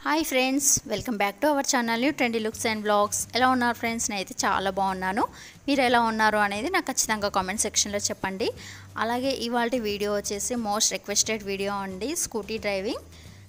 hi friends welcome back to our channel trendy looks and blogs ఎలా ఉన్నారు friends నేనైతే చాలా బాగున్నాను మీరు ఎలా ఉన్నారు అనేది నాకు ఖచ్చితంగా కామెంట్ సెక్షన్లో చెప్పండి అలాగే ఇవాళ వీడియో వచ్చేసి మోస్ట్ రిక్వెస్టెడ్ వీడియో అండి స్కూటీ డ్రైవింగ్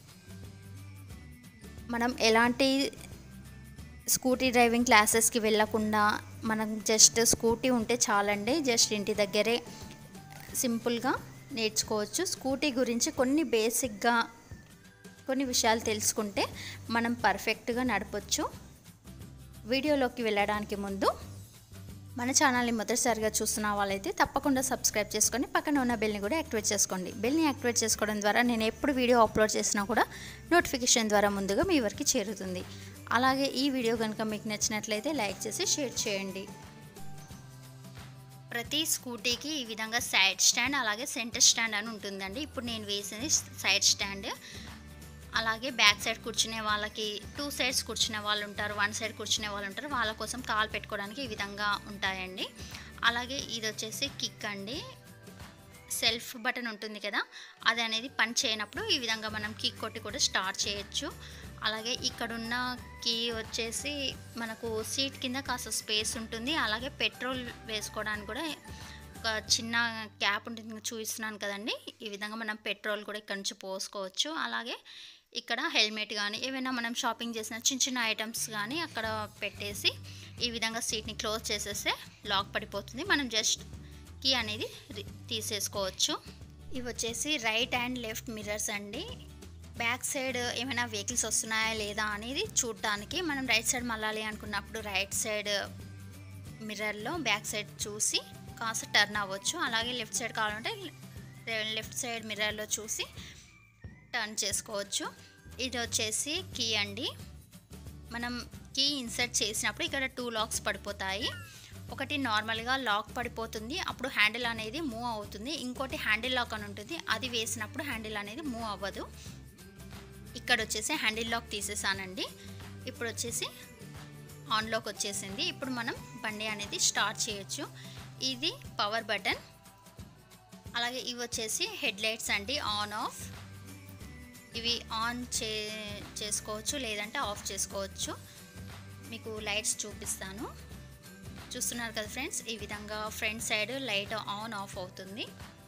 మనం ఎలాంటి స్కూటీ డ్రైవింగ్ క్లాసెస్కి వెళ్ళకుండా మనం జస్ట్ స్కూటీ ఉంటే చాలండి జస్ట్ ఇంటి దగ్గరే సింపుల్గా నేర్చుకోవచ్చు స్కూటీ గురించి కొన్ని బేసిక్గా కొన్ని విషయాలు తెలుసుకుంటే మనం పర్ఫెక్ట్గా నడపొచ్చు వీడియోలోకి వెళ్ళడానికి ముందు మన ఛానల్ని మొదటిసారిగా చూస్తున్న వాళ్ళైతే తప్పకుండా సబ్స్క్రైబ్ చేసుకొని పక్కన ఉన్న బెల్ని కూడా యాక్టివేట్ చేసుకోండి బెల్ని యాక్టివేట్ చేసుకోవడం ద్వారా నేను ఎప్పుడు వీడియో అప్లోడ్ చేసినా కూడా నోటిఫికేషన్ ద్వారా ముందుగా మీ వరకు చేరుతుంది అలాగే ఈ వీడియో కనుక మీకు నచ్చినట్లయితే లైక్ చేసి షేర్ చేయండి ప్రతి స్కూటీకి ఈ విధంగా సైడ్ స్టాండ్ అలాగే సెంటర్ స్టాండ్ అని ఉంటుందండి ఇప్పుడు నేను వేసింది సైడ్ స్టాండ్ అలాగే బ్యాక్ సైడ్ కూర్చునే వాళ్ళకి టూ సైడ్స్ కూర్చునే వాళ్ళు ఉంటారు వన్ సైడ్ కూర్చునే వాళ్ళు ఉంటారు వాళ్ళ కోసం కాలు పెట్టుకోవడానికి ఈ విధంగా ఉంటాయండి అలాగే ఇది వచ్చేసి కిక్ అండి సెల్ఫ్ బటన్ ఉంటుంది కదా అది అనేది పని చేయనప్పుడు ఈ విధంగా మనం కిక్ కొట్టి కూడా స్టార్ట్ చేయొచ్చు అలాగే ఇక్కడున్న కీ వచ్చేసి మనకు సీట్ కింద కాస్త స్పేస్ ఉంటుంది అలాగే పెట్రోల్ వేసుకోవడానికి కూడా ఒక చిన్న క్యాప్ ఉంటుంది చూపిస్తున్నాను కదండి ఈ విధంగా మనం పెట్రోల్ కూడా ఇక్కడ నుంచి పోసుకోవచ్చు అలాగే ఇక్కడ హెల్మెట్ కానీ ఏమైనా మనం షాపింగ్ చేసిన చిన్న చిన్న ఐటమ్స్ కానీ అక్కడ పెట్టేసి ఈ విధంగా సీట్ని క్లోజ్ చేసేస్తే లాక్ పడిపోతుంది మనం జస్ట్ కీ అనేది తీసేసుకోవచ్చు ఇవి వచ్చేసి రైట్ అండ్ లెఫ్ట్ మిర్రర్స్ అండి బ్యాక్ సైడ్ ఏమైనా వెహికల్స్ వస్తున్నాయా లేదా అనేది చూడటానికి మనం రైట్ సైడ్ మళ్ళాలి అనుకున్నప్పుడు రైట్ సైడ్ మిర్రర్లో బ్యాక్ సైడ్ చూసి కాస్త టర్న్ అవ్వచ్చు అలాగే లెఫ్ట్ సైడ్ కావాలంటే లెఫ్ట్ సైడ్ మిర్రర్లో చూసి టర్న్ చేసుకోవచ్చు ఇది వచ్చేసి కీ అండి మనం కీ ఇన్సర్ట్ చేసినప్పుడు ఇక్కడ టూ లాక్స్ పడిపోతాయి ఒకటి నార్మల్గా లాక్ పడిపోతుంది అప్పుడు హ్యాండిల్ అనేది మూవ్ అవుతుంది ఇంకోటి హ్యాండిల్ లాక్ అని ఉంటుంది అది వేసినప్పుడు హ్యాండిల్ అనేది మూవ్ అవ్వదు ఇక్కడ వచ్చేసి హ్యాండిల్ లాక్ తీసేసానండి ఇప్పుడు వచ్చేసి ఆన్లోకి వచ్చేసింది ఇప్పుడు మనం బండి అనేది స్టార్ట్ చేయొచ్చు ఇది పవర్ బటన్ అలాగే ఇవి వచ్చేసి హెడ్ లైట్స్ అండి ఆన్ ఆఫ్ ఇవి ఆన్ చే చేసుకోవచ్చు లేదంటే ఆఫ్ చేసుకోవచ్చు మీకు లైట్స్ చూపిస్తాను చూస్తున్నారు కదా ఫ్రెండ్స్ ఈ విధంగా front side light on off అవుతుంది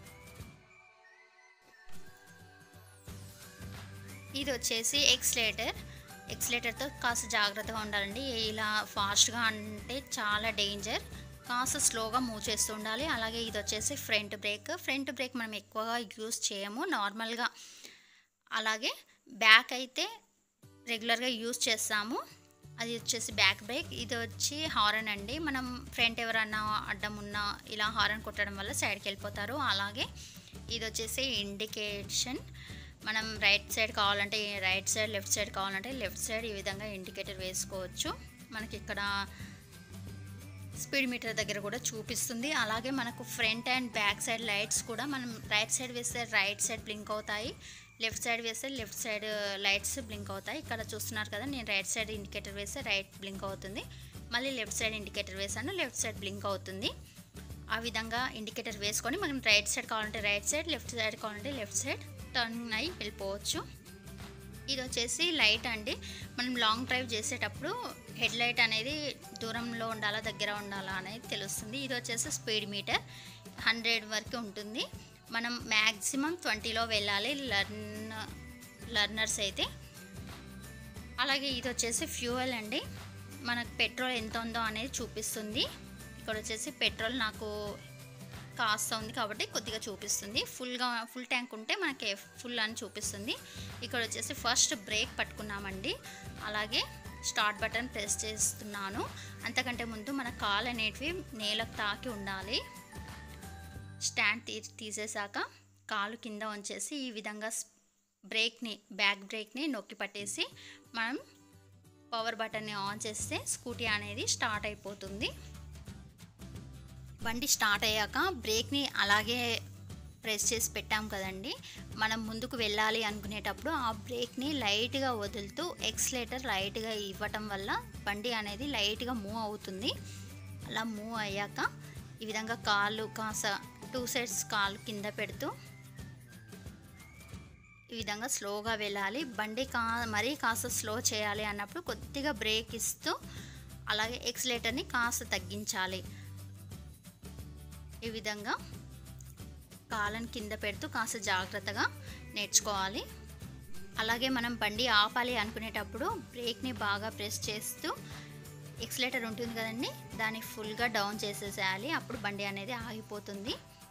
ఇది వచ్చేసి ఎక్స్లేటర్ ఎక్స్లేటర్తో కాస్త జాగ్రత్తగా ఉండాలండి ఇలా ఫాస్ట్గా అంటే చాలా డేంజర్ కాస్త స్లోగా మూవ్ చేస్తూ ఉండాలి అలాగే ఇది వచ్చేసి ఫ్రంట్ బ్రేక్ ఫ్రంట్ బ్రేక్ మనం ఎక్కువగా యూస్ చేయము నార్మల్గా అలాగే బ్యాక్ అయితే రెగ్యులర్గా యూస్ చేస్తాము అది వచ్చేసి బ్యాక్ బ్రేక్ ఇది వచ్చి హారన్ అండి మనం ఫ్రంట్ ఎవరన్నా అడ్డం ఉన్నా ఇలా హారన్ కొట్టడం వల్ల సైడ్కి వెళ్ళిపోతారు అలాగే ఇది వచ్చేసి ఇండికేషన్ మనం రైట్ సైడ్ కావాలంటే రైట్ సైడ్ లెఫ్ట్ సైడ్ కావాలంటే లెఫ్ట్ సైడ్ ఈ విధంగా ఇండికేటర్ వేసుకోవచ్చు మనకి ఇక్కడ స్పీడ్ మీటర్ దగ్గర కూడా చూపిస్తుంది అలాగే మనకు front and back side lights కూడా మనం రైట్ సైడ్ వేస్తే రైట్ సైడ్ బ్లింక్ అవుతాయి లెఫ్ట్ సైడ్ వేస్తే లెఫ్ట్ సైడ్ లైట్స్ బ్లింక్ అవుతాయి ఇక్కడ చూస్తున్నారు కదా నేను రైట్ సైడ్ ఇండికేటర్ వేస్తే రైట్ బ్లింక్ అవుతుంది మళ్ళీ లెఫ్ట్ సైడ్ ఇండికేటర్ వేసాను లెఫ్ట్ సైడ్ బ్లింక్ అవుతుంది ఆ విధంగా ఇండికేటర్ వేసుకొని మనం రైట్ సైడ్ కావాలంటే రైట్ సైడ్ లెఫ్ట్ సైడ్ కావాలంటే లెఫ్ట్ సైడ్ టర్న్ అయ్యి వెళ్ళిపోవచ్చు ఇది వచ్చేసి లైట్ అండి మనం లాంగ్ డ్రైవ్ చేసేటప్పుడు హెడ్ లైట్ అనేది దూరంలో ఉండాలా దగ్గర ఉండాలా అనేది తెలుస్తుంది ఇది వచ్చేసి స్పీడ్ మీటర్ హండ్రెడ్ వరకు ఉంటుంది మనం మ్యాక్సిమం ట్వంటీలో వెళ్ళాలి లర్న్ లర్నర్స్ అయితే అలాగే ఇది వచ్చేసి ఫ్యూయల్ అండి మనకు పెట్రోల్ ఎంత ఉందో అనేది చూపిస్తుంది ఇక్కడ వచ్చేసి పెట్రోల్ నాకు కాస్త ఉంది కాబట్టి కొద్దిగా చూపిస్తుంది ఫుల్గా ఫుల్ ట్యాంక్ ఉంటే మనకి ఫుల్ అని చూపిస్తుంది ఇక్కడ వచ్చేసి ఫస్ట్ బ్రేక్ పట్టుకున్నామండి అలాగే స్టార్ట్ బటన్ ప్రెస్ చేస్తున్నాను అంతకంటే ముందు మన కాల్ అనేటివి నేలకు తాకి ఉండాలి స్టాండ్ తీ తీసేసాక కాలు కింద ఉంచేసి ఈ విధంగా బ్రేక్ని బ్యాక్ బ్రేక్ని నొక్కి పట్టేసి మనం పవర్ బటన్ని ఆన్ చేస్తే స్కూటీ అనేది స్టార్ట్ అయిపోతుంది బండి స్టార్ట్ అయ్యాక బ్రేక్ని అలాగే ప్రెస్ చేసి పెట్టాం కదండి మనం ముందుకు వెళ్ళాలి అనుకునేటప్పుడు ఆ బ్రేక్ని లైట్గా వదులుతూ ఎక్స్లేటర్ లైట్గా ఇవ్వటం వల్ల బండి అనేది లైట్గా మూవ్ అవుతుంది అలా మూవ్ అయ్యాక ఈ విధంగా కాళ్ళు కాస టూ సైడ్స్ కాలు కింద పెడుతూ ఈ విధంగా స్లోగా వెళ్ళాలి బండి కా మరీ కాస్త స్లో చేయాలి అన్నప్పుడు కొద్దిగా బ్రేక్ ఇస్తూ అలాగే ఎక్సలేటర్ని కాస్త తగ్గించాలి ఈ విధంగా కాలను కింద పెడుతూ కాస్త జాగ్రత్తగా నేర్చుకోవాలి అలాగే మనం బండి ఆపాలి అనుకునేటప్పుడు బ్రేక్ని బాగా ప్రెస్ చేస్తూ ఎక్సలేటర్ ఉంటుంది కదండి దాన్ని ఫుల్గా డౌన్ చేసేసేయాలి అప్పుడు బండి అనేది ఆగిపోతుంది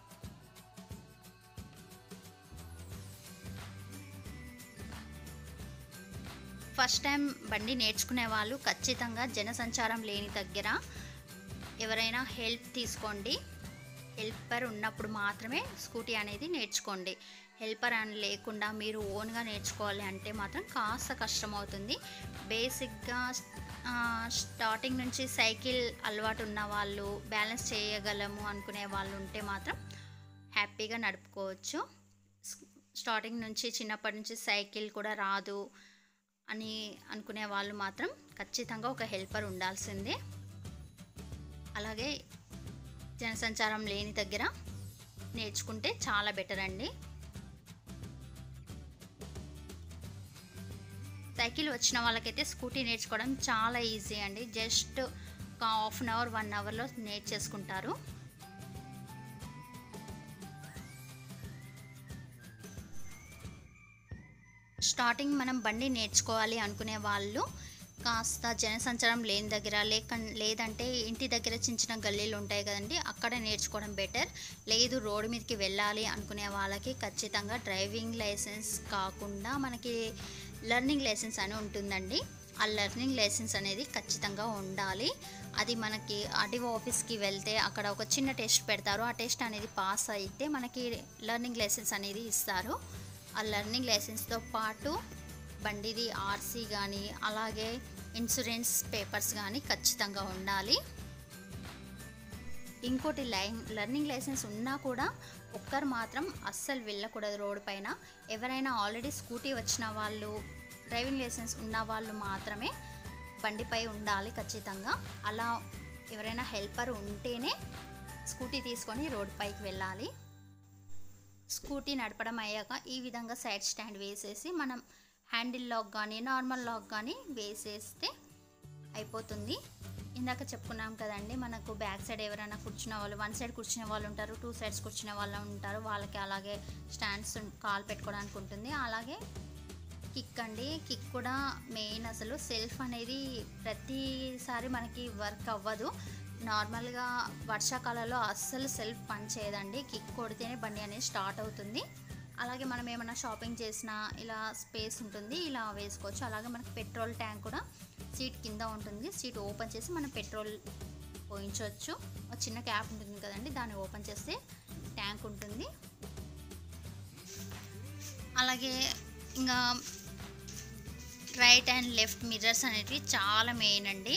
ఫస్ట్ టైం బండి నేర్చుకునే వాళ్ళు ఖచ్చితంగా జనసంచారం లేని దగ్గర ఎవరైనా హెల్ప్ తీసుకోండి హెల్పర్ ఉన్నప్పుడు మాత్రమే స్కూటీ అనేది నేర్చుకోండి హెల్పర్ అని లేకుండా మీరు ఓన్గా నేర్చుకోవాలి అంటే మాత్రం కాస్త కష్టం అవుతుంది బేసిక్గా స్టార్టింగ్ నుంచి సైకిల్ అలవాటు ఉన్న వాళ్ళు బ్యాలెన్స్ చేయగలము అనుకునే వాళ్ళు ఉంటే మాత్రం హ్యాపీగా నడుపుకోవచ్చు స్టార్టింగ్ నుంచి చిన్నప్పటి నుంచి సైకిల్ కూడా రాదు అని అనుకునే వాళ్ళు మాత్రం ఖచ్చితంగా ఒక హెల్పర్ ఉండాల్సిందే అలాగే జనసంచారం లేని దగ్గర నేర్చుకుంటే చాలా బెటర్ అండి సైకిల్ వచ్చిన వాళ్ళకైతే స్కూటీ నేర్చుకోవడం చాలా ఈజీ అండి జస్ట్ ఒక హాఫ్ అన్ అవర్ వన్ అవర్లో నేర్చేసుకుంటారు స్టార్టింగ్ మనం బండి నేర్చుకోవాలి అనుకునే వాళ్ళు కాస్త జనసంచారం లేని దగ్గర లేక లేదంటే ఇంటి దగ్గర చిన్న చిన్న గల్లీలు ఉంటాయి కదండి అక్కడ నేర్చుకోవడం బెటర్ లేదు రోడ్డు మీదకి వెళ్ళాలి అనుకునే వాళ్ళకి ఖచ్చితంగా డ్రైవింగ్ లైసెన్స్ కాకుండా మనకి లెర్నింగ్ లైసెన్స్ అని ఉంటుందండి ఆ లెర్నింగ్ లైసెన్స్ అనేది ఖచ్చితంగా ఉండాలి అది మనకి ఆర్టీఓ ఆఫీస్కి వెళ్తే అక్కడ ఒక చిన్న టెస్ట్ పెడతారు ఆ టెస్ట్ అనేది పాస్ అయితే మనకి లెర్నింగ్ లైసెన్స్ అనేది ఇస్తారు ఆ లెర్నింగ్ లైసెన్స్తో పాటు బండిది ఆర్సీ కానీ అలాగే ఇన్సూరెన్స్ పేపర్స్ కానీ ఖచ్చితంగా ఉండాలి ఇంకోటి లైన్ లెర్నింగ్ లైసెన్స్ ఉన్నా కూడా ఒక్కరు మాత్రం అస్సలు వెళ్ళకూడదు రోడ్డు పైన ఎవరైనా ఆల్రెడీ స్కూటీ వచ్చిన వాళ్ళు డ్రైవింగ్ లైసెన్స్ ఉన్న వాళ్ళు మాత్రమే బండిపై ఉండాలి ఖచ్చితంగా అలా ఎవరైనా హెల్పర్ ఉంటేనే స్కూటీ తీసుకొని రోడ్డు పైకి వెళ్ళాలి స్కూటీ నడపడం అయ్యాక ఈ విధంగా సైడ్ స్టాండ్ వేసేసి మనం హ్యాండిల్ లాక్ కానీ నార్మల్ లాక్ కానీ వేసేస్తే అయిపోతుంది ఇందాక చెప్పుకున్నాం కదండి మనకు బ్యాక్ సైడ్ ఎవరైనా కూర్చున్న వాళ్ళు వన్ సైడ్ కూర్చునే వాళ్ళు ఉంటారు టూ సైడ్స్ కూర్చునే వాళ్ళు ఉంటారు వాళ్ళకి అలాగే స్టాండ్స్ కాల్ పెట్టుకోవడానికి ఉంటుంది అలాగే కిక్ అండి కిక్ కూడా మెయిన్ అసలు సెల్ఫ్ అనేది ప్రతిసారి మనకి వర్క్ అవ్వదు నార్మల్గా వర్షాకాలంలో అస్సలు సెల్ఫ్ పని చేయదండి కిక్ కొడితేనే బండి అనేది స్టార్ట్ అవుతుంది అలాగే మనం ఏమైనా షాపింగ్ చేసినా ఇలా స్పేస్ ఉంటుంది ఇలా వేసుకోవచ్చు అలాగే మనకి పెట్రోల్ ట్యాంక్ కూడా సీట్ కింద ఉంటుంది సీట్ ఓపెన్ చేసి మనం పెట్రోల్ పోయించవచ్చు ఒక చిన్న క్యాప్ ఉంటుంది కదండి దాన్ని ఓపెన్ చేస్తే ట్యాంక్ ఉంటుంది అలాగే ఇంకా రైట్ అండ్ లెఫ్ట్ మిర్రర్స్ అనేటివి చాలా మెయిన్ అండి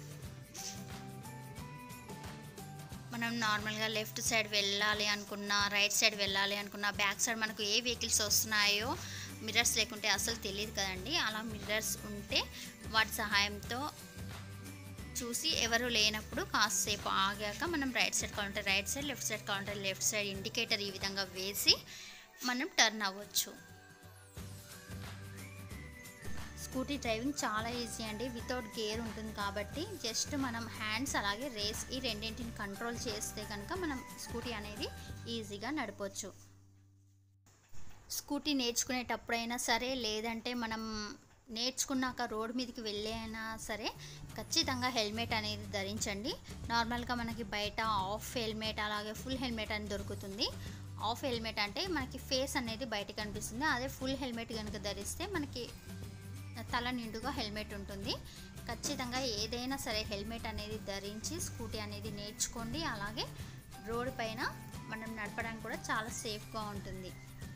మనం నార్మల్గా లెఫ్ట్ సైడ్ వెళ్ళాలి అనుకున్నా రైట్ సైడ్ వెళ్ళాలి అనుకున్నా బ్యాక్ సైడ్ మనకు ఏ వెహికల్స్ వస్తున్నాయో మిర్రర్స్ లేకుంటే అసలు తెలియదు కదండి అలా మిర్రర్స్ ఉంటే వాటి సహాయంతో చూసి ఎవరు లేనప్పుడు కాసేపు ఆగాక మనం రైట్ సైడ్ కావాలంటే రైట్ సైడ్ లెఫ్ట్ సైడ్ కావాలంటే లెఫ్ట్ సైడ్ ఇండికేటర్ ఈ విధంగా వేసి మనం టర్న్ అవ్వచ్చు స్కూటీ డ్రైవింగ్ చాలా ఈజీ అండి వితౌట్ గేర్ ఉంటుంది కాబట్టి జస్ట్ మనం హ్యాండ్స్ అలాగే రేస్ ఈ రెండింటిని కంట్రోల్ చేస్తే కనుక మనం స్కూటీ అనేది ఈజీగా నడపవచ్చు స్కూటీ నేర్చుకునేటప్పుడైనా సరే లేదంటే మనం నేర్చుకున్నాక రోడ్ మీదకి వెళ్ళైనా సరే ఖచ్చితంగా హెల్మెట్ అనేది ధరించండి నార్మల్గా మనకి బయట ఆఫ్ హెల్మెట్ అలాగే ఫుల్ హెల్మెట్ అని దొరుకుతుంది ఆఫ్ హెల్మెట్ అంటే మనకి ఫేస్ అనేది బయట కనిపిస్తుంది అదే ఫుల్ హెల్మెట్ కనుక ధరిస్తే మనకి తల నిండుగా హెల్మెట్ ఉంటుంది ఖచ్చితంగా ఏదైనా సరే హెల్మెట్ అనేది ధరించి స్కూటీ అనేది నేర్చుకోండి అలాగే రోడ్ పైన మనం నడపడానికి కూడా చాలా సేఫ్గా ఉంటుంది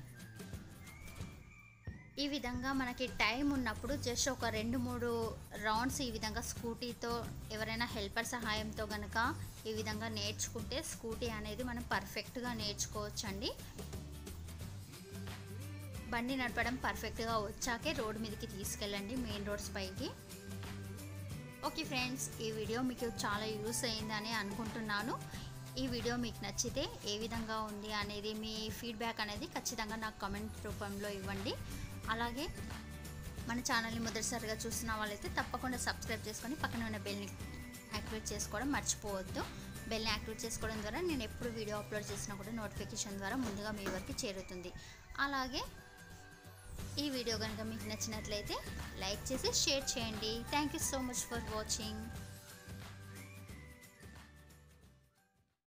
ఈ విధంగా మనకి టైం ఉన్నప్పుడు జస్ట్ ఒక రెండు మూడు రౌండ్స్ ఈ విధంగా స్కూటీతో ఎవరైనా హెల్పర్ సహాయంతో కనుక ఈ విధంగా నేర్చుకుంటే స్కూటీ అనేది మనం పర్ఫెక్ట్గా నేర్చుకోవచ్చండి బండి నడపడం పర్ఫెక్ట్గా వచ్చాకే రోడ్ మీదకి తీసుకెళ్ళండి మెయిన్ రోడ్స్ పైకి ఓకే ఫ్రెండ్స్ ఈ వీడియో మీకు చాలా యూస్ అయిందని అనుకుంటున్నాను ఈ వీడియో మీకు నచ్చితే ఏ విధంగా ఉంది అనేది మీ ఫీడ్బ్యాక్ అనేది ఖచ్చితంగా నాకు కామెంట్ రూపంలో ఇవ్వండి అలాగే మన ఛానల్ని మొదటిసారిగా చూస్తున్న వాళ్ళైతే తప్పకుండా సబ్స్క్రైబ్ చేసుకొని పక్కన ఉన్న బెల్ని యాక్టివేట్ చేసుకోవడం మర్చిపోవద్దు బెల్ని యాక్టివేట్ చేసుకోవడం ద్వారా నేను ఎప్పుడు వీడియో అప్లోడ్ చేసినా కూడా నోటిఫికేషన్ ద్వారా ముందుగా మీ వరకు చేరుతుంది అలాగే ఈ వీడియో కనుక మీకు నచ్చినట్లయితే లైక్ చేసి షేర్ చేయండి thank you so much for watching